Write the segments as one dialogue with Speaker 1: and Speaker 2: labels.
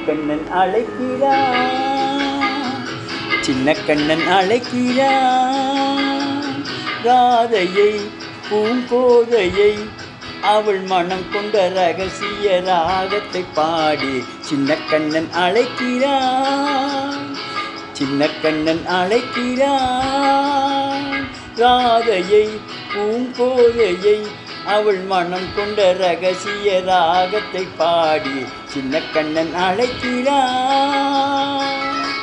Speaker 1: கண்ணன் அழைக்கிறான் சின்ன கண்ணன் அழைக்கிறான் ராதையை பூங்கோதையை அவள் மனம் கொண்ட ரகசிய ராகத்தை பாடி சின்ன கண்ணன் அழைக்கிறான் சின்ன கண்ணன் அழைக்கிறான் ராதையை பூங்கோதையை அவள் மனம் கொண்ட ரகசிய ராகத்தை பாடி சின்ன கண்ணன் அழைக்கிறான்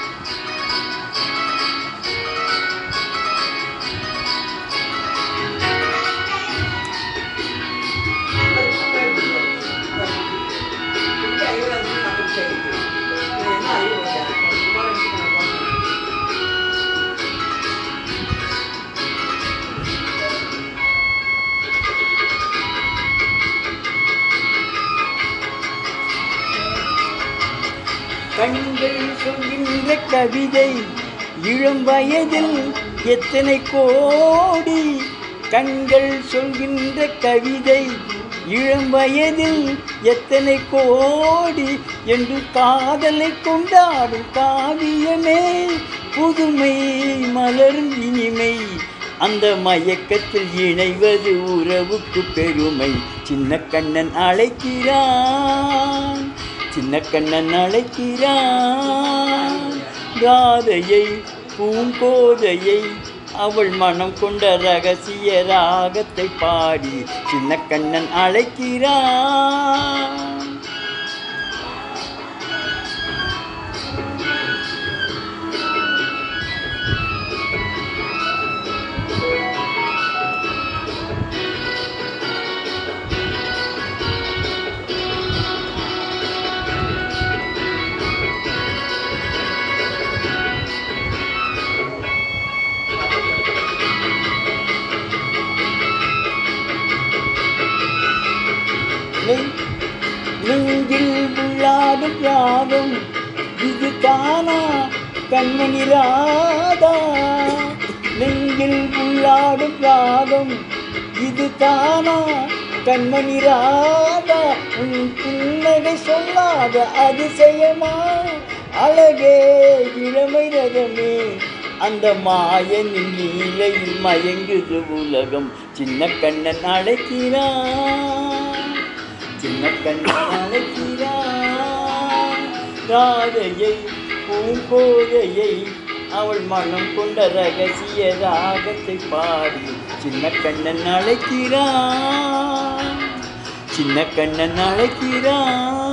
Speaker 1: கண்கள் சொல்கின்ற கவிதை இளம் வயதில் எத்தனை கோடி கண்கள் சொல்கின்ற கவிதை இளம் வயதில் எத்தனை கோடி என்று காதலை கொண்டாடும் காவியமே புதுமை மலரும் இனிமை அந்த மயக்கத்தில் இணைவது உறவுக்கு பெருமை சின்ன கண்ணன் அழைக்கிறான் சின்ன கண்ணன் அழைக்கிறான் ராதையை பூங்கோதையை அவள் மனம் கொண்ட ரகசிய ராகத்தை பாடி சின்ன கண்ணன் அழைக்கிறான் நெய்- நெஞ்சில் விழாடும் ராகம் இது தானா கண்மணி ராதா நெஞ்சில் உள்ளாடும் ராகம் இது தானா கண்மணி ராதா உன் புன்னகை சொல்லாத அதிசயமா அழகே இளமை ரகமே அந்த மாயனின் நீலையில் மயங்குது உலகம் சின்ன கண்ணன் அழைக்கிறான் சின்ன கண்ணன் அழைக்கிறான் ராதையை பூங்கோதையை அவள் மனம் கொண்ட ரகசிய ராகத்தை பாடி சின்ன கண்ணன் அழைக்கிறான் சின்ன கண்ணன் அழைக்கிறான்